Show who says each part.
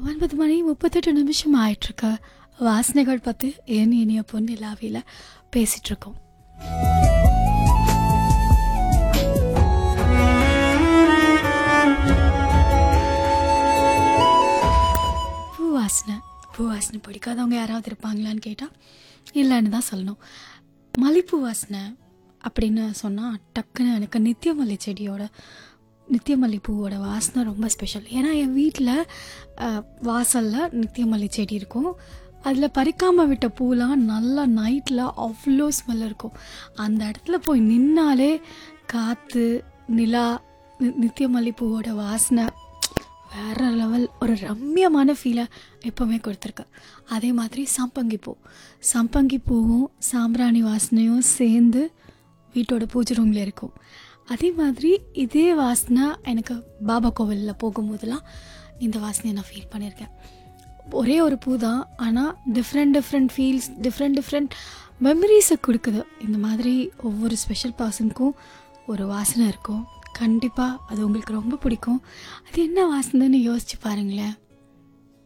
Speaker 1: ஒன்பது மணி முப்பத்தெட்டு நிமிஷம் ஆயிட்டிருக்கு வாசனைகள் பற்றி ஏன் இனிய பொண்ணு நிலாவியில் பேசிகிட்டு இருக்கோம் பூ வாசனை பூ வாசனை பிடிக்காதவங்க யாராவது இருப்பாங்களான்னு கேட்டால் இல்லைன்னு தான் சொல்லணும் மல்லிப்பூ வாசனை அப்படின்னு சொன்னால் டக்குன்னு எனக்கு நித்தியமல்லி செடியோட நித்தியமல்லி பூவோட வாசனை ரொம்ப ஸ்பெஷல் ஏன்னா என் வீட்டில் வாசலில் நித்தியமல்லி செடி இருக்கும் அதில் பறிக்காமல் விட்ட பூலாம் நல்லா நைட்டில் அவ்வளோ ஸ்மெல் இருக்கும் அந்த இடத்துல போய் நின்னாலே காற்று நிலா நி- நித்தியமல்லி பூவோட வாசனை வேற லெவல் ஒரு ரம்மியமான ஃபீலை எப்போவுமே கொடுத்துருக்கு அதே மாதிரி சம்பங்கி பூ சம்பங்கி பூவும் சாம்பிராணி வாசனையும் சேர்ந்து வீட்டோட பூஜை ரூமில் இருக்கும் அதே மாதிரி இதே வாசனை எனக்கு பாபா கோவிலில் போகும்போதெல்லாம் இந்த வாசனையை நான் ஃபீல் பண்ணியிருக்கேன் ஒரே ஒரு பூ தான் ஆனால் different different feels different different மெமரிஸை கொடுக்குது இந்த மாதிரி ஒவ்வொரு ஸ்பெஷல் பர்சனுக்கும் ஒரு வாசனை இருக்கும் கண்டிப்பாக அது உங்களுக்கு ரொம்ப பிடிக்கும் அது என்ன வாசனைன்னு யோசிச்சு பாருங்களேன்